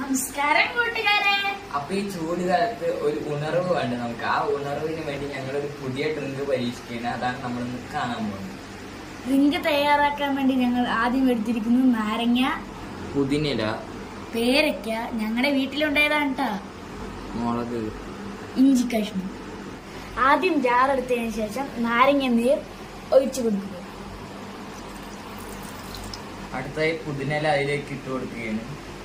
നമസ്കാരം കൂട്ടുകാരെ അപ്പൊ ഈ ചൂട് കാലത്ത് ഒരു ഉണർവ് വേണ്ട നമുക്ക് ആ ഉണർവിന് വേണ്ടി ഞങ്ങൾ ഒരു പുതിയ ഡ്രിങ്ക് പരീക്ഷിക്കുകയാണ് അതാണ് നമ്മൾ ഇന്ന് കാണാൻ പോകുന്നത് ഡ്രിങ്ക് തയ്യാറാക്കാൻ വേണ്ടി ഞങ്ങൾ ആദ്യം എടുത്തിരിക്കുന്നത് നാരങ്ങ പുതിനില പേരയ്ക്ക ഞങ്ങളുടെ വീട്ടിലുണ്ടായതാണ് കേട്ടാ മുളക് ഇഞ്ചി കഷ്ണം ആദ്യം ജാറെടുത്തതിന് ശേഷം നാരങ്ങ നീർ ഒഴിച്ചു കൊടുക്കുക അടുത്തായി പുതിനില അതിലേക്ക് ഇട്ട് കൊടുക്കുകയാണ്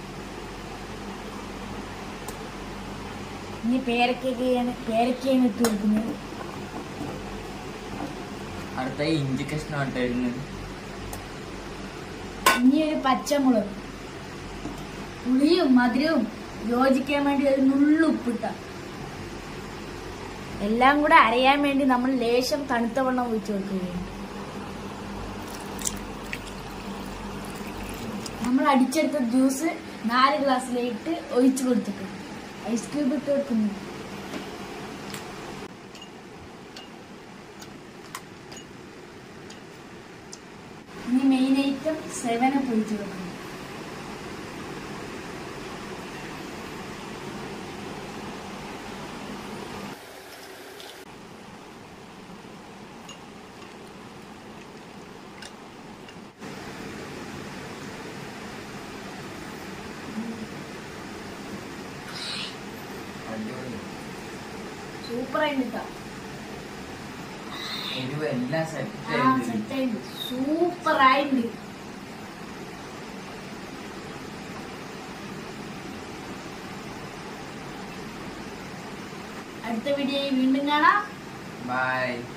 ഇനി പേരയ്ക്കയാണ് പേരയ്ക്കയാണ് ഇട്ട് കൊടുക്കുന്നത് അടുത്തായി ഇഞ്ചി കഷ്ണം ഇട്ടായിരുന്നു ഇനി ഒരു പച്ചമുളക് പുളിയും മധുരവും യോജിക്കാൻ വേണ്ടി ഒരു നുള്ളുപ്പിട്ട എല്ലാം കൂടെ അരയാൻ വേണ്ടി നമ്മൾ ലേശം തണുത്ത വെള്ളം ഒഴിച്ചു കൊടുക്കുകയാണ് നമ്മൾ അടിച്ചെടുത്ത ജ്യൂസ് നാല് ഗ്ലാസ്സിലേക്ക് ഒഴിച്ചു കൊടുത്തിട്ടുണ്ട് ഐസ് ക്യൂബ് ഇട്ട് കൊടുക്കുന്നു ഇനി മെയിൻ ഐറ്റം സെവനപ്പ് ഒഴിച്ചു കൊടുക്കുന്നു അടിപൊളി. സൂപ്പർ ആയിട്ട് എരിവ് എല്ലാം സെറ്റ് ആ സെറ്റ് ആയിട്ട് സൂപ്പർ ആയിട്ട് അടുത്ത വീഡിയോയിൽ വീണ്ടും കാണാം ബൈ